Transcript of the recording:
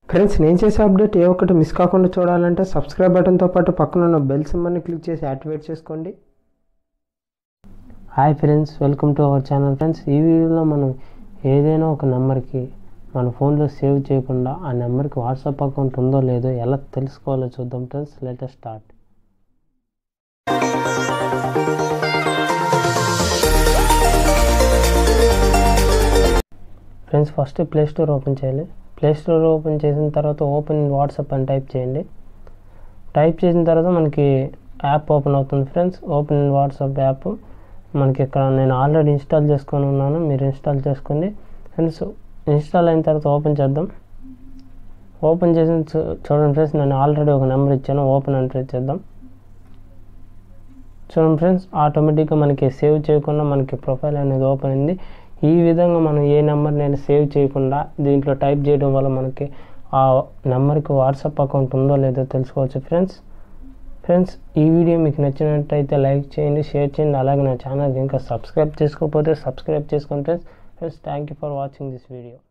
friends నేను చేసే update ఏ ఒక్కటి మిస్ కాకుండా చూడాలంటే సబ్స్క్రైబ్ బటన్తో పాటు పక్కన ఉన్న బెల్ సింబల్ని క్లిక్ చేసి యాక్టివేట్ చేసుకోండి hi friends welcome to our channel friends ఈ వీడియోలో మనం ఏదైనా ఒక నెంబర్కి మన ఫోన్లో సేవ్ చేయకుండా ఆ నెంబర్కి వాట్సాప్ అకౌంట్ ఉందో లేదో ఎలా తెలుసుకోవాలో చూద్దాం friends let's start friends first play store open చేయాలి ప్లే స్టోర్ ఓపెన్ చేసిన తర్వాత ఓపెన్ వాట్సాప్ అని టైప్ చేయండి టైప్ చేసిన తర్వాత మనకి యాప్ ఓపెన్ అవుతుంది ఫ్రెండ్స్ ఓపెన్ వాట్సాప్ యాప్ మనకి ఇక్కడ నేను ఆల్రెడీ ఇన్స్టాల్ చేసుకొని ఉన్నాను మీరు ఇన్స్టాల్ చేసుకోండి ఫ్రెండ్స్ ఇన్స్టాల్ అయిన తర్వాత ఓపెన్ చేద్దాం ఓపెన్ చేసిన చూ- చూడండి ఫ్రెండ్స్ నేను ఆల్రెడీ ఒక నెంబర్ ఇచ్చాను ఓపెన్ అని ప్రెస్ చేద్దాం చూడండి ఫ్రెండ్స్ ఆటోమేటిక్గా మనకి సేవ్ చేయకుండా మనకి ప్రొఫైల్ అనేది ఓపెన్ అయింది ఈ విధంగా మనం ఏ నెంబర్ నేను సేవ్ చేయకుండా దీంట్లో టైప్ చేయడం వల్ల మనకి ఆ నెంబర్కి వాట్సాప్ అకౌంట్ ఉందో లేదో తెలుసుకోవచ్చు ఫ్రెండ్స్ ఫ్రెండ్స్ ఈ వీడియో మీకు నచ్చినట్టయితే లైక్ చేయండి షేర్ చేయండి అలాగే నా ఛానల్ ఇంకా సబ్స్క్రైబ్ చేసుకోకపోతే సబ్స్క్రైబ్ చేసుకోండి friends friends thank you for watching this video